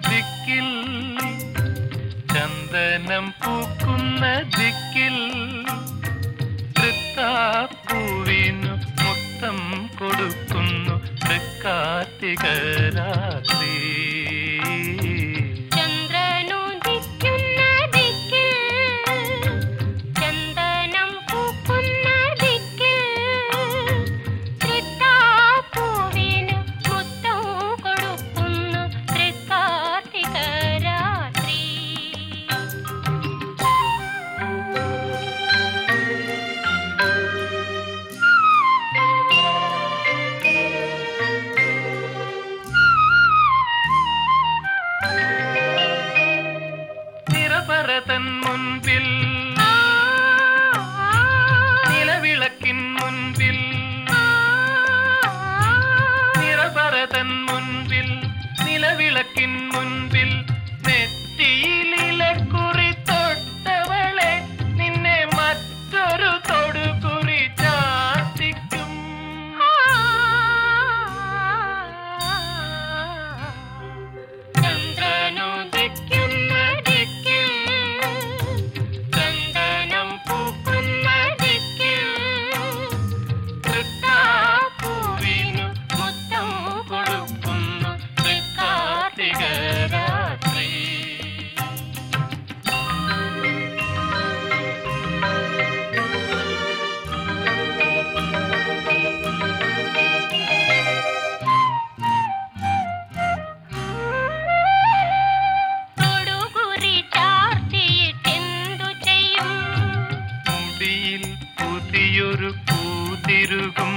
ദിക്കിൽ ചന്ദനം പൂക്കുന്ന ദിക്കിൽ തൃത്താപ്പൂവിനു മുത്തം കൊടുക്കുന്നു തൃക്കാർത്തിക രാത്രി ചന്ദ്രനുദിക്കുന്ന ദിക്കിൽ ചന്ദനം പൂക്കുന്ന ദിക്കിൽ തൃത്താപ്പൂവിന് മുത്തം കൊടുക്കുന്നു തൃക്കാർത്തിക രാത്രി നിറപരതൻ മുൻപിൽ നിലവിളക്കിൻ മുൻപിൽ നിറപരതൻ മുൻപിൽ നിലവിളക്കിൻ മുൻപിൽ നെറ്റിയിലിലക്കുറി തൊട്ടവളെ നിന്നെ മറ്റൊരു തൊടുകുറി ചാർത്തിക്കും ചന്ദ്രനുദിക്കുന്ന ദിക്കിൽ ചന്ദനം പൂക്കുന്ന ദിക്കിൽ തൃത്താപ്പൂവിനു മുത്തം കൊടുക്കുന്നു തൃക്കാർത്തിക രാത്രി തൊടുകുറി ചാർത്തിയിട്ടെന്തു ചെയ്യും മുടിയിൽ പുതിയൊരു പൂതിരുകും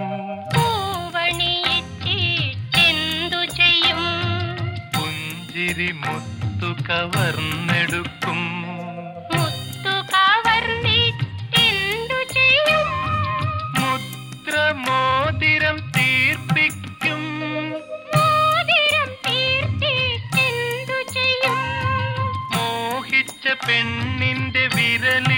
പൂവണിയിട്ടിട്ടെന്തു ചെയ്യും പുഞ്ചിരി മുത്തു കവർന്നെടുക്കും മുത്തു കവർന്നിട്ടെന്തു ചെയ്യും മുദ്രമോതിരം തീർപ്പിക്കും മോതിരം തീർത്തിട്ടെന്തു ചെയ്യും മോഹിച്ച പെണ്ണിന്റെ വിരലിൽ